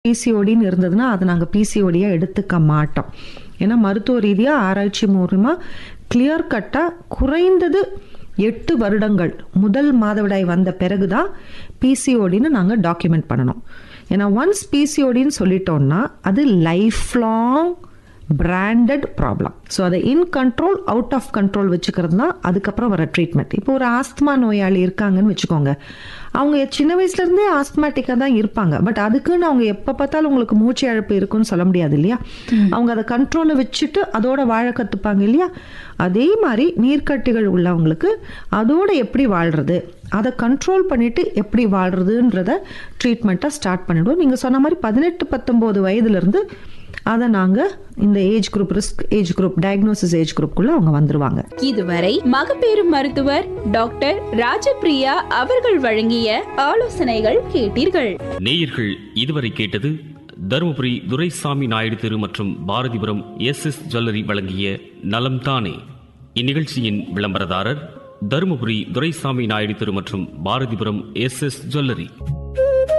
பிசிஓடின்னு இருந்ததுன்னா அதை நாங்கள் பிசிஓடியாக எடுத்துக்க மாட்டோம் ஏன்னா மருத்துவ ரீதியாக ஆராய்ச்சி மூலமா கிளியர் கட்டாக குறைந்தது எட்டு வருடங்கள் முதல் மாதவிடாய் வந்த பிறகு தான் பிசிஓடின்னு நாங்கள் டாக்குமெண்ட் பண்ணணும் ஏன்னா ஒன்ஸ் பிசிஓடின்னு சொல்லிட்டோம்னா அது life long branded problem so அதை in control out of control வச்சுக்கிறது தான் அதுக்கப்புறம் வர ட்ரீட்மெண்ட் இப்போ ஒரு ஆஸ்துமா நோயாளி இருக்காங்கன்னு வச்சுக்கோங்க அவங்க சின்ன வயசுலேருந்தே ஆஸ்துமேட்டிக்காக தான் இருப்பாங்க பட் அதுக்குன்னு அவங்க எப்போ பார்த்தாலும் உங்களுக்கு மூச்சு இழப்பு இருக்குன்னு சொல்ல முடியாது இல்லையா அவங்க அதை கண்ட்ரோலில் வச்சுட்டு அதோட வாழ கற்றுப்பாங்க இல்லையா அதே மாதிரி நீர்க்கட்டிகள் உள்ளவங்களுக்கு அதோட எப்படி வாழ்கிறது அதை கண்ட்ரோல் பண்ணிட்டு எப்படி வாழ்கிறதுன்றத ட்ரீட்மெண்ட்டை ஸ்டார்ட் பண்ணிவிடுவோம் நீங்கள் சொன்ன மாதிரி பதினெட்டு பத்தொம்போது வயதுலேருந்து அதை நாங்கள் இந்த age group risk age group diagnosis age குரூப்புக்குள்ளே அவங்க வந்துருவாங்க இதுவரை மகப்பேறு மருத்துவர் டாக்டர் ராஜபிரியா அவர்கள் வழங்கிய ஆலோசனைகள் கேட்டீர்கள் நேயர்கள் இதுவரை கேட்டது தருமபுரி துரைசாமி நாயுடு தெரு மற்றும் பாரதிபுரம் எஸ் எஸ் ஜுவல்லரி வழங்கிய நலம் தானே இந்நிகழ்ச்சியின் விளம்பரதாரர் தருமபுரி துரைசாமி நாயுடு தெரு மற்றும் பாரதிபுரம் எஸ் எஸ் ஜுவல்லரி